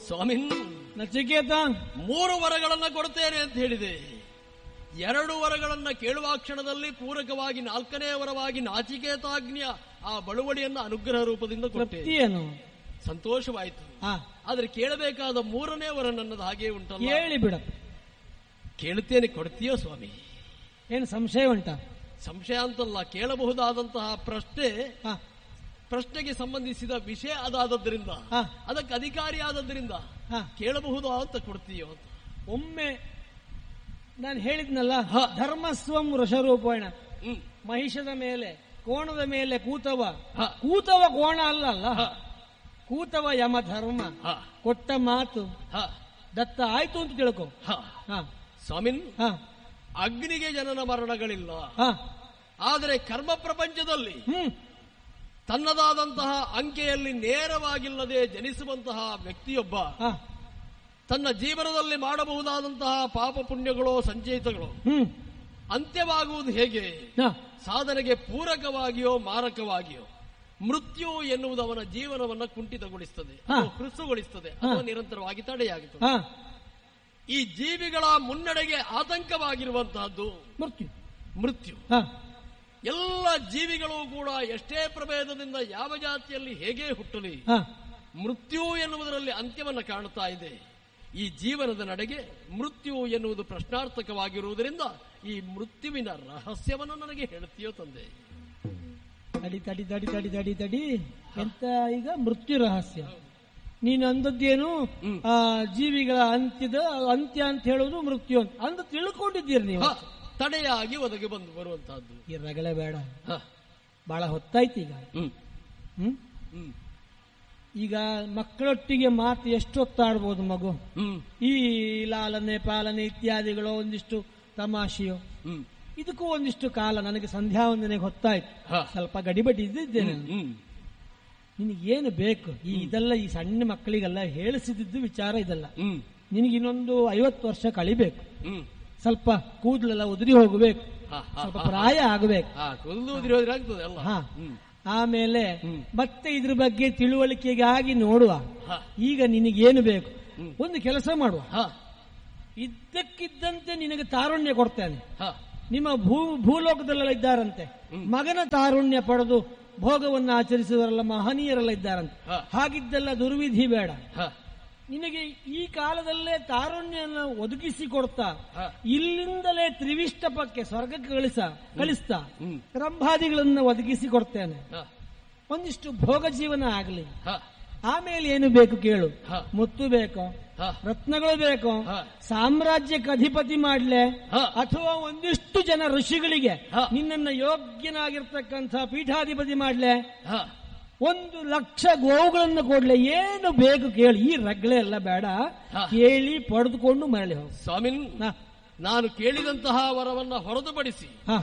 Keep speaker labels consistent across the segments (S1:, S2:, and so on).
S1: ಸ್ವಾಮಿ
S2: ನಚಿಕೇತ
S1: ಮೂರು ವರಗಳನ್ನ ಕೊಡ್ತೇನೆ ಅಂತ ಹೇಳಿದೆ ಎರಡು ವರಗಳನ್ನ ಕೇಳುವ ಕ್ಷಣದಲ್ಲಿ ಪೂರಕವಾಗಿ ನಾಲ್ಕನೇ ವರವಾಗಿ ನಾಚಿಕೇತಾಗ್ನಿಯ ಆ ಬಳುವಳಿಯನ್ನ ಅನುಗ್ರಹ ರೂಪದಿಂದ ಕೊಟ್ಟೆ
S2: ತೃಪ್ತಿ ಏನು
S1: ಸಂತೋಷವಾಯಿತು
S2: ಹಾ
S1: ಆದ್ರೆ ಕೇಳಬೇಕಾದ ಮೂರನೇ ವರ ನನ್ನದು ಹಾಗೆ ಉಂಟಲ್ಲ
S2: ಕೇಳಿ ಬಿಡ
S1: ಕೇಳುತ್ತೇನೆ ಕೊಡ್ತೀಯೋ ಸ್ವಾಮಿ
S2: ಏನು ಸಂಶಯ ಉಂಟಾ
S1: ಸಂಶಯ ಅಂತಲ್ಲ ಕೇಳಬಹುದಾದಂತಹ ಪ್ರಶ್ನೆ
S2: ಹಾ
S1: ಪ್ರಶ್ನೆಗೆ ಸಂಬಂಧಿಸಿದ ವಿಷಯ ಅದಾದದ್ರಿಂದ
S2: ಹಾ.
S1: ಅದಕ್ಕೆ ಅಧಿಕಾರಿ ಆದದ್ರಿಂದ
S2: ಹಾ
S1: ಕೇಳಬಹುದಾ ಅಂತ ಕೊಡ್ತೀಯೋ ಅಂತ
S2: ಒಮ್ಮೆ ನಾನು ಹೇಳಿದ್ನಲ್ಲ
S1: ಹಾ.
S2: ಧರ್ಮಸ್ವಂ ವೃಷರೂಪೇಣ
S1: ಹ್ಮ್
S2: ಮಹಿಷದ ಮೇಲೆ ಕೋಣದ ಮೇಲೆ ಕೂತವ
S1: ಹಾ.
S2: ಕೂತವ ಕೋಣ ಅಲ್ಲ ಅಲ್ಲ
S1: ಹಾ.
S2: ಕೂತವ ಯಮ ಧರ್ಮ
S1: ಹಾ
S2: ಕೊಟ್ಟ ಮಾತು
S1: ಹಾ
S2: ದತ್ತ ಆಯ್ತು ಅಂತ ತಿಳ್ಕೊ
S1: ಹಾ
S2: ಹಾ
S1: ಸ್ವಾಮಿನ್
S2: ಹಾ
S1: ಅಗ್ನಿಗೆ ಜನನ ಮರಣಗಳಿಲ್ಲ
S2: ಹಾ
S1: ಆದರೆ ಕರ್ಮ ಪ್ರಪಂಚದಲ್ಲಿ
S2: ಹ್ಮ್
S1: ತನ್ನದಾದಂತಹ ಅಂಕೆಯಲ್ಲಿ ನೇರವಾಗಿಲ್ಲದೆ ಜನಿಸುವಂತಹ ವ್ಯಕ್ತಿಯೊಬ್ಬ
S2: ಹಾ
S1: ತನ್ನ ಜೀವನದಲ್ಲಿ ಮಾಡಬಹುದಾದಂತಹ ಪಾಪ ಪುಣ್ಯಗಳು ಸಂಚಯಿತಗಳು
S2: ಹ್ಮ್
S1: ಅಂತ್ಯವಾಗುವುದು ಹೇಗೆ
S2: ಹಾ
S1: ಸಾಧನೆಗೆ ಪೂರಕವಾಗಿಯೋ ಮಾರಕವಾಗಿಯೋ ಮೃತ್ಯು ಎನ್ನುವುದು ಅವನ ಜೀವನವನ್ನ ಕುಂಠಿತಗೊಳಿಸ್ತದೆ
S2: ಹಾ.
S1: ಅಥವಾ ಹೃಸುಗೊಳಿಸ್ತದೆ ಅಥವಾ ನಿರಂತರವಾಗಿ ತಡೆಯಾಗುತ್ತದೆ
S2: ಹಾ
S1: ಈ ಜೀವಿಗಳ ಮುನ್ನಡೆಗೆ ಆತಂಕವಾಗಿರುವಂತಹದ್ದು
S2: ಮೃತ್ಯು
S1: ಮೃತ್ಯು
S2: ಹಾ
S1: ಎಲ್ಲ ಜೀವಿಗಳು ಕೂಡ ಎಷ್ಟೇ ಪ್ರಭೇದದಿಂದ ಯಾವ ಜಾತಿಯಲ್ಲಿ ಹೇಗೆ ಹುಟ್ಟಲಿ
S2: ಹಾ
S1: ಮೃತ್ಯು ಎನ್ನುವುದರಲ್ಲಿ ಅಂತ್ಯವನ್ನ ಕಾಣುತ್ತಾ ಇದೆ ಈ ಜೀವನದ ನಡೆಗೆ ಮೃತ್ಯು ಎನ್ನುವುದು ಪ್ರಶ್ನಾರ್ಥಕವಾಗಿರುವುದರಿಂದ ಈ ಮೃತ್ಯುವಿನ ರಹಸ್ಯವನ್ನು ನನಗೆ ಹೇಳ್ತೀಯೋ ತಂದೆ
S2: ತಡಿ ತಡಿ ತಡಿ ತಡಿ ತಡಿ ತಡಿ ಎಂತ ಈಗ ಮೃತ್ಯು ರಹಸ್ಯ ನೀನು ಅಂದದ್ದೇನು
S1: ಹ್ಮ್.
S2: ಆ ಜೀವಿಗಳ ಅಂತ್ಯದ ಅಂತ್ಯ ಅಂತ ಹೇಳುವುದು ಮೃತ್ಯು ಅಂತ ಅಂದು ತಿಳ್ಕೊಂಡಿದ್ದೀರಿ ನೀವು
S1: ಹ, ತಡೆಯಾಗಿ ಒದಗಿ ಬಂದು ಬರುವಂತಹದ್ದು
S2: ಈ ರಗಳೆ ಬೇಡ
S1: ಹ,
S2: ಬಹಳ ಹೊತ್ತಾಯ್ತು ಈಗ
S1: ಹ್ಮ್,
S2: ಹ್ಮ್
S1: ಹ್ಮ್,
S2: ಈಗ ಮಕ್ಕಳೊಟ್ಟಿಗೆ ಮಾತು ಎಷ್ಟು ಹೊತ್ತಾಡ್ಬೋದು ಮಗು
S1: ಹ್ಮ್,
S2: ಈ ಲಾಲನೆ ಪಾಲನೆ ಇತ್ಯಾದಿಗಳು ಒಂದಿಷ್ಟು ತಮಾಷೆಯೋ
S1: ಹ್ಮ್,
S2: ಇದಕ್ಕೂ ಒಂದಿಷ್ಟು ಕಾಲ ನನಗೆ ಸಂಧ್ಯಾ ವಂದನೆಗೆ ಹೊತ್ತಾಯ್ತು
S1: ಹ,
S2: ಸ್ವಲ್ಪ ಗಡಿಬಡಿ ಇದ್ದಿದ್ದೇನೆ
S1: ಹ್ಮ್, ಹ್ಮ್,
S2: ನಿನಗೇನು ಬೇಕು ಈ ಇದೆಲ್ಲ ಈ ಸಣ್ಣ ಮಕ್ಕಳಿಗೆಲ್ಲ ಹೇಳಿಸಿದ್ದು ವಿಚಾರ ಇದಲ್ಲ
S1: ಹ್ಮ್,
S2: ನಿನಗೆ ಇನ್ನೊಂದು ಐವತ್ತು ವರ್ಷ ಕಳಿಬೇಕು
S1: ಹ್ಮ್.
S2: ಸ್ವಲ್ಪ ಕೂದಲೆಲ್ಲ ಉದುರಿ ಹೋಗಬೇಕು
S1: ಹ, ಹ,
S2: ಸ್ವಲ್ಪ
S1: ಹ,
S2: ಪ್ರಾಯ ಆಗಬೇಕು
S1: ಹ, ಕೂದಲು ಉದುರಿ ಹೋದ್ರೆ ಆಗ್ತದೆ ಅಲ್ಲ
S2: ಹಾ
S1: ಹ್ಮ್,
S2: ಆಮೇಲೆ
S1: ಹ್ಮ್.
S2: ಮತ್ತೆ ಇದ್ರ ಬಗ್ಗೆ ತಿಳುವಳಿಕೆಗಾಗಿ ನೋಡುವ
S1: ಹ,
S2: ಈಗ ನಿನಗೇನು ಬೇಕು
S1: ಹ್ಮ್.
S2: ಒಂದು ಕೆಲಸ ಮಾಡುವ
S1: ಹ,
S2: ಇದ್ದಕ್ಕಿದ್ದಂತೆ ನಿನಗೆ ತಾರುಣ್ಯ ಕೊಡ್ತೇನೆ
S1: ಹ,
S2: ನಿಮ್ಮ ಭೂ ಭೂಲೋಕದಲ್ಲೆಲ್ಲ ಇದ್ದಾರಂತೆ
S1: ಹ್ಮ್.
S2: ಮಗನ ತಾರುಣ್ಯ ಪಡೆದು ಭೋಗವನ್ನು ಆಚರಿಸುವರೆಲ್ಲ ಮಹನೀಯರೆಲ್ಲ ಇದ್ದಾರಂತೆ
S1: ಹ.
S2: ಹಾಗಿದ್ದೆಲ್ಲ ದುರ್ವಿಧಿ ಬೇಡ
S1: ಹ,
S2: ನಿನಗೆ ಈ ಕಾಲದಲ್ಲೇ ತಾರುಣ್ಯನ ಒದಗಿಸಿ ಕೊಡ್ತಾ
S1: ಹ.
S2: ಇಲ್ಲಿಂದಲೇ ತ್ರಿವಿಷ್ಟಪಕ್ಕೆ ಸ್ವರ್ಗಕ್ಕೆ ಕಳಿಸ ಕಳಿಸ್ತಾ
S1: ಹ್ಮ್.
S2: ರಂಭಾದಿಗಳನ್ನ ಒದಗಿಸಿ ಕೊಡ್ತೇನೆ
S1: ಹ,
S2: ಒಂದಿಷ್ಟು ಭೋಗ ಜೀವನ ಆಗಲಿ
S1: ಹ,
S2: ಆಮೇಲೆ ಏನು ಬೇಕು ಕೇಳು
S1: ಹ.
S2: ಮುತ್ತು ಬೇಕೋ
S1: ಹ,
S2: ರತ್ನಗಳು ಬೇಕೋ
S1: ಹ.
S2: ಸಾಮ್ರಾಜ್ಯಕ್ಕೆ ಅಧಿಪತಿ ಮಾಡ್ಲೆ
S1: ಹ.
S2: ಅಥವಾ ಒಂದಿಷ್ಟು ಜನ ಋಷಿಗಳಿಗೆ
S1: ಹ.
S2: ನಿನ್ನನ್ನ ಯೋಗ್ಯನಾಗಿರ್ತಕ್ಕಂಥ ಪೀಠಾಧಿಪತಿ ಮಾಡ್ಲೆ
S1: ಹ,
S2: ಒಂದು ಲಕ್ಷ ಗೋವುಗಳನ್ನು ಕೊಡ್ಲೆ ಏನು ಬೇಕು ಕೇಳಿ ಈ ರಗ್ಳೆ ಎಲ್ಲ ಬೇಡ
S1: ಹ.
S2: ಕೇಳಿ ಪಡೆದುಕೊಂಡು ಮರಳಿ ಹೋಗು
S1: ಸ್ವಾಮಿನ್
S2: ಹ,
S1: ನಾನು ಕೇಳಿದಂತಹ ವರವನ್ನ ಹೊರತುಪಡಿಸಿ
S2: ಹ,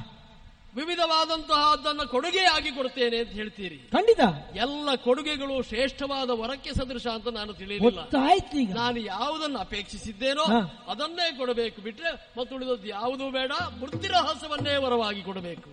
S1: ವಿವಿಧವಾದಂತಹದ್ದನ್ನ ಕೊಡುಗೆಯಾಗಿ ಕೊಡ್ತೇನೆ ಅಂತ ಹೇಳ್ತೀರಿ
S2: ಖಂಡಿತ
S1: ಎಲ್ಲ ಕೊಡುಗೆಗಳು ಶ್ರೇಷ್ಠವಾದ ವರಕ್ಕೆ ಸದೃಶ ಅಂತ ನಾನು ತಿಳಿಯಲಿಲ್ಲ
S2: ಗೊತ್ತಾಯ್ತು ಈಗ
S1: ನಾನು ಯಾವುದನ್ನು ಅಪೇಕ್ಷಿಸಿದ್ದೇನೋ
S2: ಹ.
S1: ಅದನ್ನೇ ಕೊಡಬೇಕು ಬಿಟ್ರೆ ಮತ್ತು ಉಳಿದದ್ದು ಯಾವುದೂ ಬೇಡ ಮೃತ್ಯುರಹಸ್ಯವನ್ನೇ ವರವಾಗಿ ಕೊಡಬೇಕು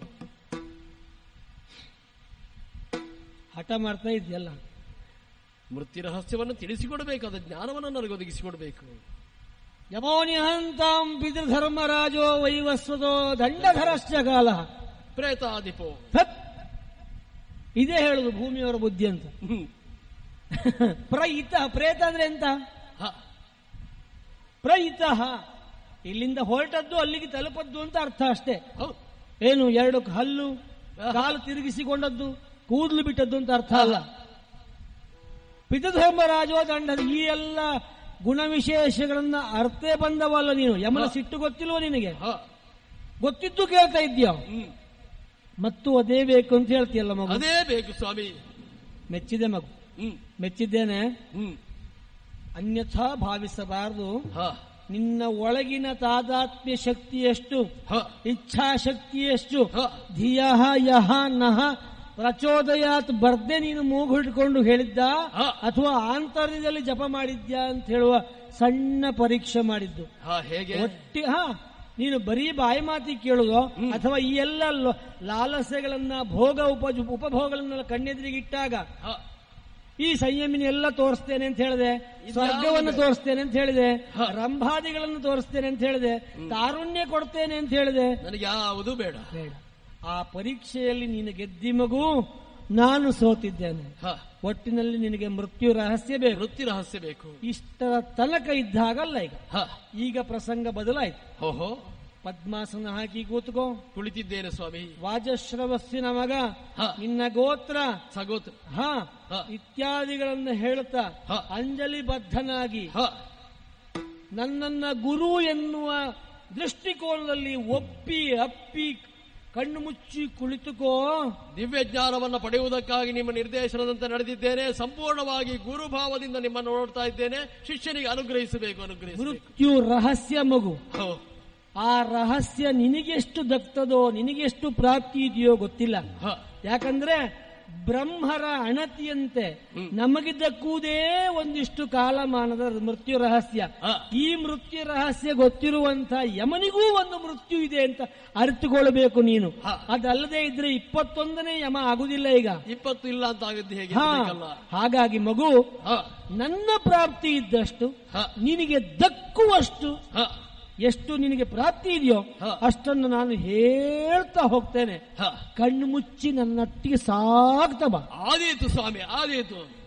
S2: ಹಠ ಮಾಡ್ತಾ ಇದೆಯಲ್ಲ
S1: ಮೃತ್ಯು ರಹಸ್ಯವನ್ನು ತಿಳಿಸಿಕೊಡಬೇಕು ಅದ ಜ್ಞಾನವನ್ನು ನನಗೆ ಒದಗಿಸಿಕೊಡಬೇಕು
S2: ಯಮೋನಿಹಂತಾಂ ಪಿತೃಧರ್ಮರಾಜೋ ವೈವಸ್ವತೋ ದಂಡಧರಶ್ಚ ಕಾಲ
S1: ಪ್ರೇತಾದಿಪೋ
S2: ಥತ್. ಇದೇ ಹೇಳುದು ಭೂಮಿಯವರ ಬುದ್ಧಿ ಅಂತ
S1: ಹ್ಮ್.
S2: ಪ್ರಯಿತ ಪ್ರೇತ ಅಂದ್ರೆ ಎಂತ
S1: ಹ.
S2: ಪ್ರಯಿತ ಇಲ್ಲಿಂದ ಹೊರಟದ್ದು ಅಲ್ಲಿಗೆ ತಲುಪದ್ದು ಅಂತ ಅರ್ಥ ಅಷ್ಟೇ
S1: ಹೌದು.
S2: ಏನು ಎರಡು ಹಲ್ಲು ಕಾಲು ತಿರುಗಿಸಿಕೊಂಡದ್ದು ಕೂದಲು ಬಿಟ್ಟದ್ದು ಅಂತ ಅರ್ಥ ಅಲ್ಲ ಪಿತೃಧರ್ಮರಾಜೋ ದಂಡ ಈ ಎಲ್ಲ ಗುಣವಿಶೇಷಗಳನ್ನ ಅರ್ಥೇ ಬಂದವಲ್ಲ ನೀನು ಯಮನ ಸಿಟ್ಟು ಗೊತ್ತಿಲ್ವ ನಿನಗೆ
S1: ಹ.
S2: ಗೊತ್ತಿದ್ದು ಕೇಳ್ತಾ ಇದ್ಯೋ
S1: ಹ್ಮ್.
S2: ಮತ್ತು ಅದೇ ಬೇಕು ಅಂತ ಹೇಳ್ತೀಯಲ್ಲ ಮಗು
S1: ಅದೇ ಬೇಕು ಸ್ವಾಮಿ
S2: ಮೆಚ್ಚಿದೆ ಮಗು
S1: ಹ್ಮ್
S2: ಮೆಚ್ಚಿದ್ದೇನೆ
S1: ಹ್ಮ್
S2: ಅನ್ಯಥಾ ಭಾವಿಸಬಾರದು
S1: ಹ
S2: ನಿನ್ನ ಒಳಗಿನ ತಾದಾತ್ಮ್ಯ ಶಕ್ತಿ ಎಷ್ಟು
S1: ಹ
S2: ಇಚ್ಛಾಶಕ್ತಿ ಎಷ್ಟು
S1: ಹ
S2: ಧಿಯ ಯಹ ನಹ ಪ್ರಚೋದಯಾತ್ ಬರ್ದೆ ನೀನು ಮೂಗು ಹಿಡ್ಕೊಂಡು ಹೇಳಿದ್ದ
S1: ಹ.
S2: ಅಥವಾ ಆಂತರ್ಯದಲ್ಲಿ ಜಪ ಮಾಡಿದ್ಯಾ ಅಂತ ಹೇಳುವ ಸಣ್ಣ ಪರೀಕ್ಷೆ ಮಾಡಿದ್ದು
S1: ಹ ಹೇಗೆ
S2: ಒಟ್ಟಿ ಹಾ ನೀನು ಬರೀ ಬಾಯಿ ಮಾತಿ ಕೇಳುವುದೋ ಅಥವಾ ಈ ಎಲ್ಲ ಲ- ಲಾಲಸೆಗಳನ್ನ ಭೋಗ ಉಪ ಉಪಭೋಗಗಳನ್ನೆಲ್ಲ ಕಣ್ಣೆದುರಿಗೆ ಇಟ್ಟಾಗ
S1: ಹ
S2: ಈ ಸಂಯಮಿನಿ ಎಲ್ಲ ತೋರಿಸ್ತೇನೆ ಅಂತ ಹೇಳಿದೆ
S1: ಇದ್ಯಾವುದು
S2: ಸ್ವರ್ಗವನ್ನು
S1: ಬೇಡ.
S2: ತೋರಿಸ್ತೇನೆ ಅಂತ ಹೇಳಿದೆ
S1: ಹ.
S2: ರಂಭಾದಿಗಳನ್ನು ತೋರಿಸ್ತೇನೆ ಅಂತ ಹೇಳಿದೆ ತಾರುಣ್ಯ ಕೊಡ್ತೇನೆ ಅಂತ ಹೇಳಿದೆ
S1: ನನಗೆ ಯಾವುದು ಬೇಡ
S2: ಬೇಡ ಆ ಪರೀಕ್ಷೆಯಲ್ಲಿ ನೀನು ಗೆದ್ದಿ ಮಗು ನಾನು ಸೋತಿದ್ದೇನೆ
S1: ಹ
S2: ಒಟ್ಟಿನಲ್ಲಿ ನಿನಗೆ ಮೃತ್ಯು ರಹಸ್ಯ ಬೇಕು
S1: ವೃತ್ತಿ ರಹಸ್ಯ ಬೇಕು
S2: ಇಷ್ಟರ ತನಕ ಇದ್ದಾಗಲ್ಲ ಈಗ
S1: ಹ
S2: ಈಗ ಪ್ರಸಂಗ ಬದಲಾಯ್ತು
S1: ಓಹೋ
S2: ಪದ್ಮಾಸನ ಹಾಕಿ ಕೂತ್ಕೋ
S1: ಕುಳಿತಿದ್ದೇನೆ ಸ್ವಾಮಿ
S2: ವಾಜಶ್ರವಸ್ಸಿನ ಮಗ
S1: ಹ.
S2: ನಿನ್ನ ಗೋತ್ರ
S1: ಸಗೋತ್ರ
S2: ಹ
S1: ಹ.
S2: ಇತ್ಯಾದಿಗಳನ್ನು ಹೇಳ್ತಾ
S1: ಹ.
S2: ಅಂಜಲಿ ಬದ್ಧನಾಗಿ
S1: ಹ
S2: ನನ್ನನ್ನ ಗುರು ಎನ್ನುವ ದೃಷ್ಟಿಕೋನದಲ್ಲಿ ಒಪ್ಪಿ ಅಪ್ಪಿ ಕಣ್ಣು ಮುಚ್ಚಿ ಕುಳಿತುಕೋ
S1: ದಿವ್ಯ ಜ್ಞಾನವನ್ನ ಪಡೆಯುವುದಕ್ಕಾಗಿ ನಿಮ್ಮ ನಿರ್ದೇಶನದಂತೆ ನಡೆದಿದ್ದೇನೆ ಸಂಪೂರ್ಣವಾಗಿ ಗುರುಭಾವದಿಂದ ನಿಮ್ಮನ್ನು ನೋಡ್ತಾ ಇದ್ದೇನೆ ಶಿಷ್ಯನಿಗೆ ಅನುಗ್ರಹಿಸಬೇಕು ಅನುಗ್ರಹಿಸಬೇಕು
S2: ಮೃತ್ಯು ರಹಸ್ಯ ಮಗು
S1: ಹೋ.
S2: ಆ ರಹಸ್ಯ ನಿನಗೆಷ್ಟು ದಕ್ತದೋ ನಿನಗೆಷ್ಟು ಪ್ರಾಪ್ತಿ ಇದೆಯೋ ಗೊತ್ತಿಲ್ಲ
S1: ಹ.
S2: ಯಾಕಂದ್ರೆ ಬ್ರಹ್ಮರ ಅಣತಿಯಂತೆ
S1: ಹ್ಮ್.
S2: ನಮಗೆ ದಕ್ಕುವುದೇ ಒಂದಿಷ್ಟು ಕಾಲಮಾನದ ಮೃತ್ಯು ರಹಸ್ಯ
S1: ಹ.
S2: ಈ ಮೃತ್ಯು ರಹಸ್ಯ ಗೊತ್ತಿರುವಂತ ಯಮನಿಗೂ ಒಂದು ಮೃತ್ಯು ಇದೆ ಅಂತ ಅರಿತುಕೊಳ್ಳಬೇಕು ನೀನು
S1: ಹ.
S2: ಅದಲ್ಲದೆ ಇದ್ರೆ ಇಪ್ಪತ್ತೊಂದನೇ ಯಮ ಆಗುದಿಲ್ಲ ಈಗ
S1: ಇಪ್ಪತ್ತು ಇಲ್ಲ ಅಂತ ಆಗಿದ್ದು ಹೇಗೆ
S2: ಹಾ
S1: ಇರ್ಬೇಕಲ್ಲ?
S2: ಹಾಗಾಗಿ ಮಗು
S1: ಹ.
S2: ನನ್ನ ಪ್ರಾಪ್ತಿ ಇದ್ದಷ್ಟು
S1: ಹ.
S2: ನಿನಗೆ ದಕ್ಕುವಷ್ಟು
S1: ಹ.
S2: ಎಷ್ಟು ನಿನಗೆ ಪ್ರಾಪ್ತಿ ಇದೆಯೋ
S1: ಹ.
S2: ಅಷ್ಟನ್ನು ನಾನು ಹೇಳ್ತಾ ಹೋಗ್ತೇನೆ
S1: ಹ.
S2: ಕಣ್ಣು ಮುಚ್ಚಿ ನನ್ನೊಟ್ಟಿಗೆ ಸಾಗ್ತಾ ಬಾ
S1: ಆದೀತು ಸ್ವಾಮಿ ಆದೀತು